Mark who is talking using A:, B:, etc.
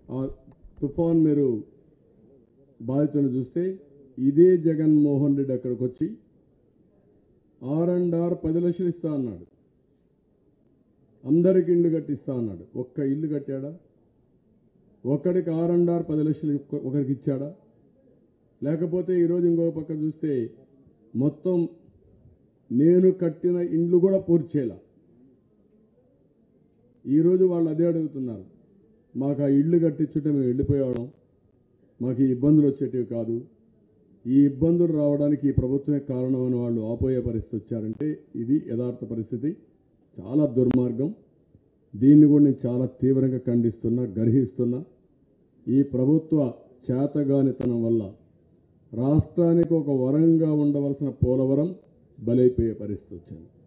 A: ఆ తుఫాన్ మీరు బాధితులను చూస్తే ఇదే జగన్మోహన్ రెడ్డి అక్కడికి వచ్చి ఆర్ అండ్ ఆర్ పది లక్షలు ఇస్తా అన్నాడు అందరికి ఇల్లు కట్టిస్తా అన్నాడు ఒక్క ఇల్లు కట్టాడా ఒక్కడికి ఆర్ అండ్ ఆర్ పది లక్షలు ఒక్క- ఒకరికి ఇచ్చాడా లేకపోతే ఈరోజు ఇంకో పక్క చూస్తే మొత్తం నేను కట్టిన ఇండ్లు కూడా పూర్తి చేయాల ఈరోజు వాళ్ళు అదే అడుగుతున్నారు మాకు ఆ ఇల్లు కట్టించుంటే మేము వెళ్ళిపోయేవాళ్ళం మాకు ఈ ఇబ్బందులు వచ్చేటివి కాదు ఈ ఇబ్బందులు రావడానికి ఈ ప్రభుత్వమే కారణం అని వాళ్ళు ఆపోయే పరిస్థితి వచ్చారంటే ఇది యథార్థ పరిస్థితి చాలా దుర్మార్గం దీన్ని కూడా నేను చాలా తీవ్రంగా ఖండిస్తున్నా గర్హిస్తున్నా ఈ ప్రభుత్వ చేతగానితనం వల్ల రాష్ట్రానికి ఒక వరంగా ఉండవలసిన పోలవరం బలైపోయే పరిస్థితి వచ్చింది